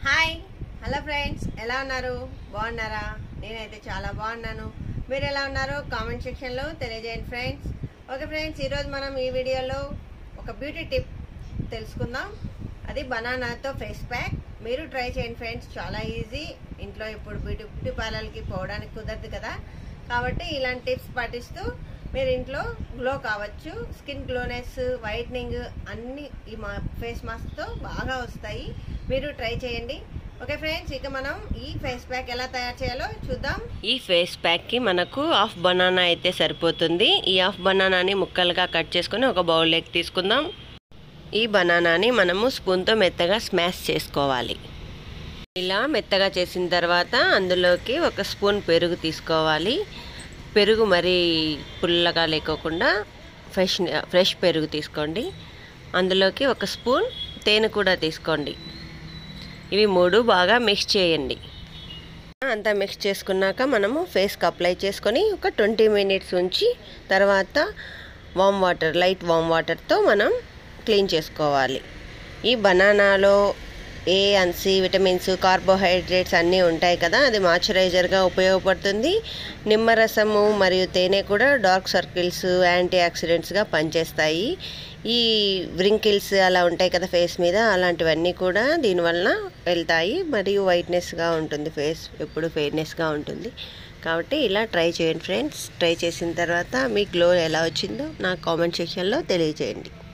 hi hello friends ఎలా ఉన్నారు బాగున్నారా నేనైతే చాలా బాగున్నాను మీరు ఎలా ఉన్నారో కామెంట్ సెక్షన్లో తెలియజేయండి ఫ్రెండ్స్ ఓకే ఫ్రెండ్స్ ఈరోజు మనం ఈ వీడియోలో ఒక బ్యూటీ టిప్ తెలుసుకుందాం అది బనానాతో ఫేస్ ప్యాక్ మీరు ట్రై చేయండి ఫ్రెండ్స్ చాలా ఈజీ ఇంట్లో ఇప్పుడు బ్యూటీ బ్యూటీ పార్లర్కి పోవడానికి కుదరదు కదా కాబట్టి ఇలాంటి టిప్స్ పాటిస్తూ మీరు ఇంట్లో గ్లో కావచ్చు స్కిన్ గ్లోనెస్ వైట్నింగ్ అన్ని ఈ మా ఫేస్ మాస్క్తో బాగా వస్తాయి మీరు ట్రై చేయండి ఓకే ఫ్రెండ్స్ ఇక మనం ఈ ఫేస్ ప్యాక్ ఎలా తయారు చేయాలో చూద్దాం ఈ ఫేస్ ప్యాక్కి మనకు హాఫ్ బనానా అయితే సరిపోతుంది ఈ హాఫ్ బనానాని ముక్కలుగా కట్ చేసుకొని ఒక బౌల్లోకి తీసుకుందాం ఈ బనానాని మనము స్పూన్తో మెత్తగా స్మాష్ చేసుకోవాలి ఇలా మెత్తగా చేసిన తర్వాత అందులోకి ఒక స్పూన్ పెరుగు తీసుకోవాలి పెరుగు మరీ పుల్లగా లేకోకుండా ఫ్రెష్ ఫ్రెష్ పెరుగు తీసుకోండి అందులోకి ఒక స్పూన్ తేనె కూడా తీసుకోండి ఇవి మూడు బాగా మిక్స్ చేయండి అంతా మిక్స్ చేసుకున్నాక మనము ఫేస్కి అప్లై చేసుకొని ఒక ట్వంటీ మినిట్స్ ఉంచి తర్వాత వామ్ వాటర్ లైట్ వామ్ వాటర్తో మనం క్లీన్ చేసుకోవాలి ఈ బనానాలో A and C vitamins carbohydrates అన్నీ ఉంటాయి కదా అది మాయిశ్చరైజర్గా ఉపయోగపడుతుంది నిమ్మరసము మరియు తేనె కూడా డార్క్ సర్కిల్స్ యాంటీ ఆక్సిడెంట్స్గా పనిచేస్తాయి ఈ వ్రింకిల్స్ అలా ఉంటాయి కదా ఫేస్ మీద అలాంటివన్నీ కూడా దీనివలన వెళ్తాయి మరియు వైట్నెస్గా ఉంటుంది ఫేస్ ఎప్పుడు ఫెయిర్నెస్గా ఉంటుంది కాబట్టి ఇలా ట్రై చేయండి ఫ్రెండ్స్ ట్రై చేసిన తర్వాత మీ గ్లో ఎలా వచ్చిందో నా కామెంట్ సెక్షన్లో తెలియజేయండి